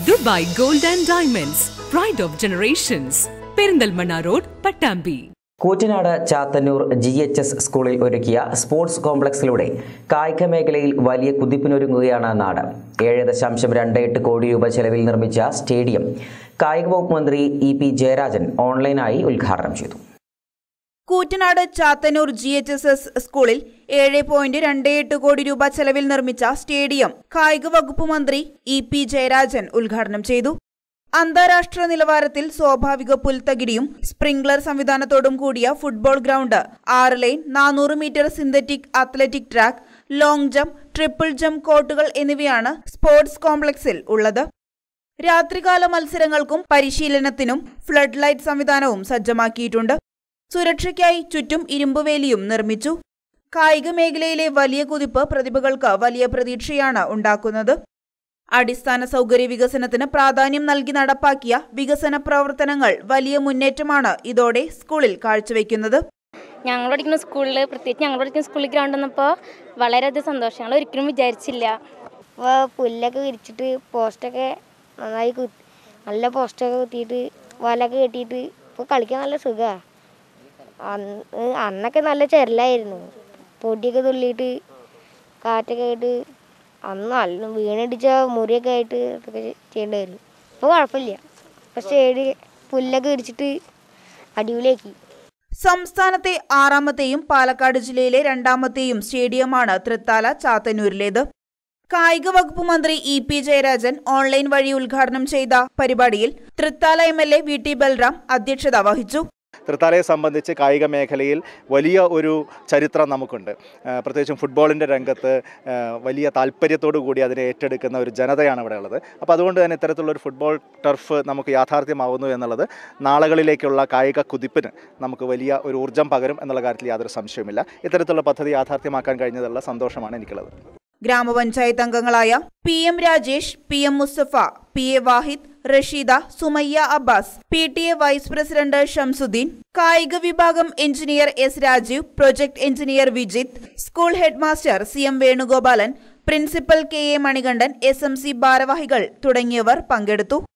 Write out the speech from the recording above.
Dubai gold and diamonds pride of generations Perinthalmanna road Pattambi Koottanad Chathannur G H S സ്കൂളിൽ ഒരുക്കിയ sports കോംപ്ലക്സിലൂടെ കായിക മേഖലയിൽ വലിയ കുതിപ്പിനൊരുങ്ങുകയാണ് നാട് ഏഴ് ദശാംശം രണ്ട് എട്ട് കോടി രൂപ ചെലവിൽ നിർമ്മിച്ച സ്റ്റേഡിയം കായിക വകുപ്പ് മന്ത്രി ഇ പി ജയരാജൻ ഓൺലൈനായി ഉദ്ഘാടനം ചെയ്തു Koottanad Chathannur G H S S സ്കൂളിൽ ഏഴ് പോയിന്റ് രണ്ട് എട്ട് കോടി രൂപ ചെലവിൽ നിർമ്മിച്ച സ്റ്റേഡിയം കായിക വകുപ്പ് മന്ത്രി ഇ പി ജയരാജൻ ഉദ്ഘാടനം ചെയ്തു അന്താരാഷ്ട്ര നിലവാരത്തിൽ സ്വാഭാവിക പുൽത്തകിടിയും സ്പ്രിംഗ്ലർ സംവിധാനത്തോടും കൂടിയ ഫുട്ബോൾ ഗ്രൗണ്ട് ആറ് ലൈൻ നാനൂറ് metre synthetic athletic track long jump triple jump കോർട്ടുകൾ എന്നിവയാണ് സ്പോർട്സ് കോംപ്ലക്സിൽ ഉള്ളത് രാത്രികാല മത്സരങ്ങൾക്കും പരിശീലനത്തിനും ഫ്ലഡ് ലൈറ്റ് സംവിധാനവും സജ്ജമാക്കിയിട്ടുണ്ട് സുരക്ഷയ്ക്കായി ചുറ്റും ഇരുമ്പുവേലിയും നിർമ്മിച്ചു കായിക മേഖലയിലെ വലിയ കുതിപ്പ് പ്രതിഭകൾക്ക് വലിയ പ്രതീക്ഷയാണ് ഉണ്ടാക്കുന്നത് അടിസ്ഥാന സൗകര്യ വികസനത്തിന് പ്രാധാന്യം നൽകി നടപ്പാക്കിയ വികസന പ്രവർത്തനങ്ങൾ വലിയ മുന്നേറ്റമാണ് ഇതോടെ സ്കൂളിൽ കാഴ്ചവെക്കുന്നത് ഞങ്ങൾ പഠിക്കുന്ന സ്കൂളിൽ പ്രത്യേകിച്ച് ഞങ്ങൾ പഠിക്കുന്ന സ്കൂളിൽ ഗ്രൗണ്ട് വന്നപ്പോൾ വളരെയധികം സന്തോഷം ഞങ്ങൾ ഒരിക്കലും വിചാരിച്ചില്ല അപ്പോൾ പുല്ലൊക്കെ വിരിച്ചിട്ട് പോസ്റ്റൊക്കെ നന്നായി കുത്തി നല്ല പോസ്റ്റൊക്കെ കുത്തിയിട്ട് വലൊക്കെ കെട്ടിയിട്ട് ഇപ്പോൾ കളിക്കാൻ നല്ല സുഖമാണ് അന്ന് അന്നൊക്കെ നല്ല ചെരലായിരുന്നു പൊടിയൊക്കെ തുള്ളിയിട്ട് കാറ്റൊക്കെ ആയിട്ട് അന്ന് നല്ല വീണടിച്ച മുറിയൊക്കെ ആയിട്ട് ഇതൊക്കെ ചെയ്യേണ്ടി വരും ഇപ്പോൾ കുഴപ്പമില്ല ഇപ്പോൾ സ്റ്റേഡി പുല്ലൊക്കെ വിരിച്ചിട്ട് അടിപൊളിയാക്കി സംസ്ഥാനത്തെ ആറാമത്തെയും പാലക്കാട് ജില്ലയിലെ രണ്ടാമത്തെയും സ്റ്റേഡിയമാണ് തൃത്താല ചാത്തന്നൂരിലേത് കായിക വകുപ്പ് മന്ത്രി ഇ പി ജയരാജൻ ഓൺലൈൻ വഴി ഉദ്ഘാടനം ചെയ്ത പരിപാടിയിൽ Thrithala M L A V T Balram അധ്യക്ഷത വഹിച്ചു തൃത്താലയെ സംബന്ധിച്ച് കായിക മേഖലയിൽ വലിയ ഒരു ചരിത്രം നമുക്കുണ്ട് ആ, പ്രത്യേകിച്ചും ഫുട്ബോളിൻ്റെ രംഗത്ത് ആ, വലിയ താല്പര്യത്തോടു കൂടി അതിനെ ഏറ്റെടുക്കുന്ന ഒരു ജനതയാണ് ഇവിടെ ഉള്ളത് അപ്പോൾ അതുകൊണ്ട് തന്നെ ഇത്തരത്തിലുള്ള ഒരു ഫുട്ബോൾ ടർഫ് നമുക്ക് യാഥാർത്ഥ്യമാവുന്നു എന്നുള്ളത് നാളുകളിലേക്കുള്ള കായിക കുതിപ്പിന് നമുക്ക് വലിയ ഒരു ഊർജ്ജം പകരും എന്നുള്ള കാര്യത്തിൽ യാതൊരു സംശയവുമില്ല ഇത്തരത്തിലുള്ള പദ്ധതി യാഥാർത്ഥ്യമാക്കാൻ കഴിഞ്ഞതിലുള്ള സന്തോഷമാണ് എനിക്കുള്ളത് ഗ്രാമപഞ്ചായത്ത് അംഗങ്ങളായ P M Rajesh P M Musthafa P A Vahid Rasheeda Sumayya Abbas P T A vice president Shamsuddin കായിക വിഭാഗം engineer S Rajeev project engineer Vijith school head master C M Venugopalan principal K A Manikandan S M C ഭാരവാഹികൾ തുടങ്ങിയവർ പങ്കെടുത്തു